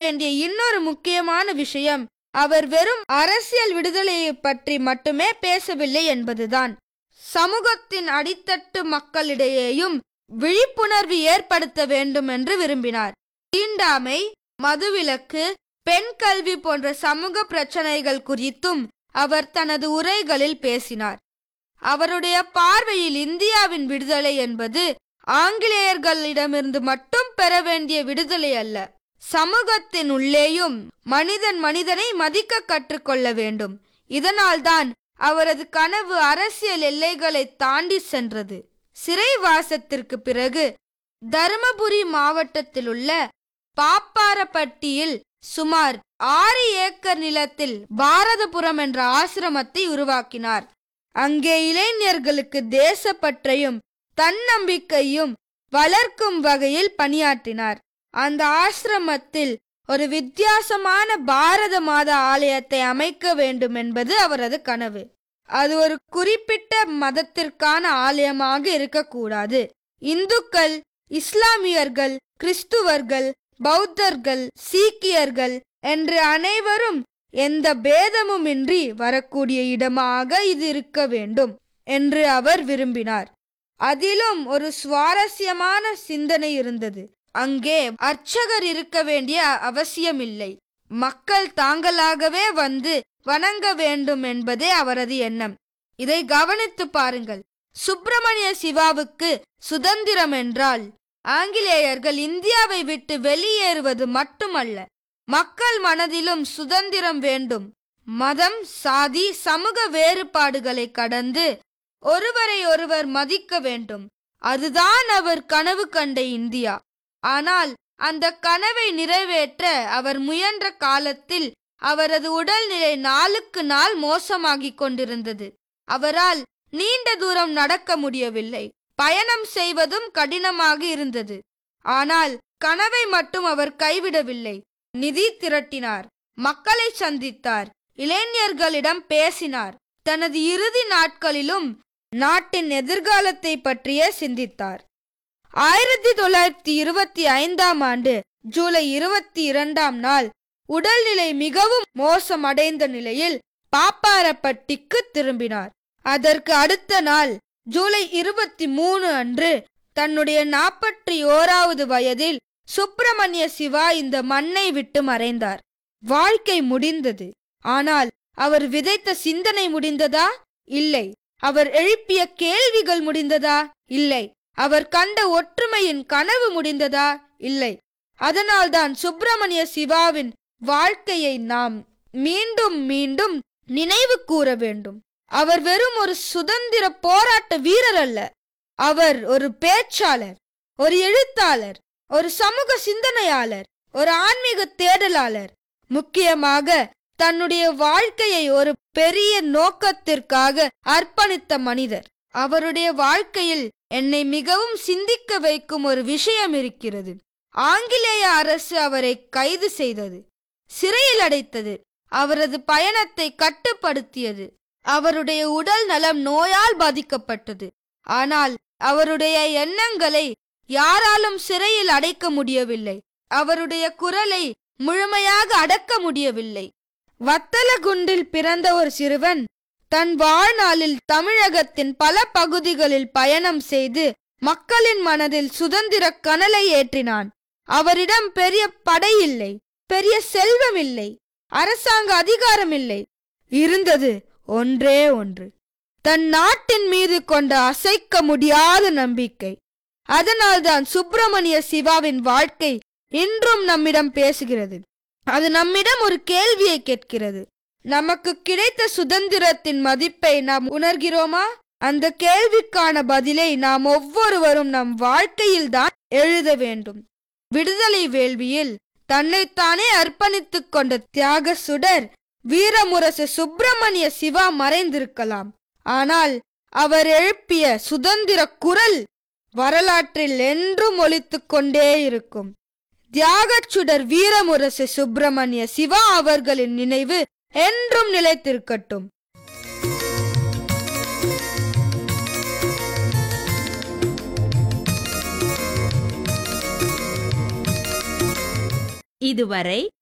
வேண்டிய இன்னொரு முக்கியமான விஷயம் அவர் வெறும் அரசியல் விடுதலையை பற்றி மட்டுமே பேசவில்லை என்பதுதான் சமூகத்தின் அடித்தட்டு மக்களிடையேயும் விழிப்புணர்வு ஏற்படுத்த வேண்டும் என்று விரும்பினார் தீண்டாமை மதுவிலக்கு பெண் கல்வி போன்ற சமூக பிரச்சனைகள் குறித்தும் அவர் தனது உரைகளில் பேசினார் அவருடைய பார்வையில் இந்தியாவின் விடுதலை என்பது ஆங்கிலேயர்களிடமிருந்து மட்டும் பெற வேண்டிய விடுதலை அல்ல சமூகத்தின் உள்ளேயும் மனிதன் மனிதனை மதிக்க கற்றுக்கொள்ள வேண்டும் இதனால்தான் அவரது கனவு அரசியல் எல்லைகளை தாண்டி சென்றது சிறைவாசத்திற்கு பிறகு தருமபுரி மாவட்டத்தில் உள்ள பாப்பாரப்பட்டியில் சுமார் ஆறு ஏக்கர் நிலத்தில் பாரதபுரம் என்ற ஆசிரமத்தை உருவாக்கினார் அங்கே இளைஞர்களுக்கு தேசப்பற்றையும் தன்னம்பிக்கையும் வளர்க்கும் வகையில் பணியாற்றினார் அந்த ஆசிரமத்தில் ஒரு வித்தியாசமான பாரத மாதா ஆலயத்தை அமைக்க வேண்டும் என்பது அவரது கனவு அது ஒரு குறிப்பிட்ட மதத்திற்கான ஆலயமாக இருக்கக்கூடாது இந்துக்கள் இஸ்லாமியர்கள் கிறிஸ்துவர்கள் பௌத்தர்கள் சீக்கியர்கள் என்று அனைவரும் எந்த பேதமுமின்றி வரக்கூடிய இடமாக இது இருக்க வேண்டும் என்று அவர் விரும்பினார் அதிலும் ஒரு சுவாரஸ்யமான சிந்தனை இருந்தது அங்கே அர்ச்சகர் இருக்க வேண்டிய அவசியமில்லை மக்கள் தாங்களாகவே வந்து வணங்க வேண்டும் என்பதே அவரது எண்ணம் இதை கவனித்து பாருங்கள் சுப்பிரமணிய சிவாவுக்கு சுதந்திரம் என்றால் ஆங்கிலேயர்கள் இந்தியாவை விட்டு வெளியேறுவது மட்டுமல்ல மக்கள் மனதிலும் சுதந்திரம் வேண்டும் மதம் சாதி சமூக வேறுபாடுகளை கடந்து ஒருவரை ஒருவர் மதிக்க வேண்டும் அதுதான் அவர் கனவு கண்ட இந்தியா ஆனால் அந்த கனவை நிறைவேற்ற அவர் முயன்ற காலத்தில் அவரது உடல்நிலை நாளுக்கு நாள் மோசமாகிக் கொண்டிருந்தது அவரால் நீண்ட தூரம் நடக்க முடியவில்லை பயணம் செய்வதும் கடினமாக இருந்தது ஆனால் கனவை மட்டும் அவர் கைவிடவில்லை நிதி திரட்டினார் மக்களை சந்தித்தார் இளைஞர்களிடம் பேசினார் தனது இறுதி நாட்களிலும் நாட்டின் எதிர்காலத்தை பற்றியே சிந்தித்தார் ஆயிரத்தி தொள்ளாயிரத்தி இருபத்தி ஐந்தாம் ஆண்டு ஜூலை இருபத்தி இரண்டாம் நாள் உடல்நிலை மிகவும் மோசமடைந்த நிலையில் பாப்பாரப்பட்டிக்கு திரும்பினார் அதற்கு அடுத்த நாள் ஜூலை இருபத்தி மூணு அன்று தன்னுடைய நாற்பத்தி ஓராவது வயதில் சுப்பிரமணிய சிவா இந்த மண்ணை விட்டு மறைந்தார் வாழ்க்கை முடிந்தது ஆனால் அவர் விதைத்த சிந்தனை முடிந்ததா இல்லை அவர் எழுப்பிய கேள்விகள் முடிந்ததா இல்லை அவர் கண்ட ஒற்றுமையின் கனவு முடிந்ததா இல்லை அதனால்தான் சுப்பிரமணிய சிவாவின் வாழ்க்கையை நாம் மீண்டும் மீண்டும் நினைவு கூற வேண்டும் அவர் வெறும் ஒரு சுதந்திர போராட்ட வீரர் அல்ல அவர் ஒரு பேச்சாளர் ஒரு எழுத்தாளர் ஒரு சமூக சிந்தனையாளர் ஒரு ஆன்மீக தேடலாளர் முக்கியமாக தன்னுடைய வாழ்க்கையை ஒரு பெரிய நோக்கத்திற்காக அர்ப்பணித்த மனிதர் அவருடைய வாழ்க்கையில் என்னை மிகவும் சிந்திக்க வைக்கும் ஒரு விஷயம் இருக்கிறது ஆங்கிலேய அரசு அவரை கைது செய்தது சிறையில் அடைத்தது அவரது பயணத்தை கட்டுப்படுத்தியது அவருடைய உடல் நலம் நோயால் பாதிக்கப்பட்டது ஆனால் அவருடைய எண்ணங்களை யாராலும் சிறையில் அடைக்க முடியவில்லை அவருடைய குரலை முழுமையாக அடக்க முடியவில்லை வத்தலகுண்டில் பிறந்த ஒரு சிறுவன் தன் வாழ்நாளில் தமிழகத்தின் பல பகுதிகளில் பயணம் செய்து மக்களின் மனதில் சுதந்திர கனலை ஏற்றினான் அவரிடம் பெரிய படை இல்லை பெரிய செல்வம் இல்லை அரசாங்க அதிகாரம் இல்லை இருந்தது ஒன்றே ஒன்று தன் நாட்டின் மீது கொண்ட அசைக்க முடியாத நம்பிக்கை அதனால்தான் சுப்பிரமணிய சிவாவின் வாழ்க்கை இன்றும் நம்மிடம் பேசுகிறது அது நம்மிடம் ஒரு கேள்வியை கேட்கிறது நமக்கு கிடைத்த சுதந்திரத்தின் மதிப்பை நாம் உணர்கிறோமா அந்த கேள்விக்கான பதிலை நாம் ஒவ்வொருவரும் நம் வாழ்க்கையில் தான் எழுத வேண்டும் விடுதலை வேள்வியில் தன்னைத்தானே அர்ப்பணித்துக் கொண்ட தியாக சுடர் வீரமுரசு சுப்பிரமணிய சிவா மறைந்திருக்கலாம் ஆனால் அவர் எழுப்பிய சுதந்திர குரல் வரலாற்றில் என்றும் ஒலித்துக் கொண்டே இருக்கும் தியாகச் சுடர் வீரமுரசு சுப்பிரமணிய சிவா அவர்களின் நினைவு என்றும் நிலைத்திருக்கட்டும் இதுவரை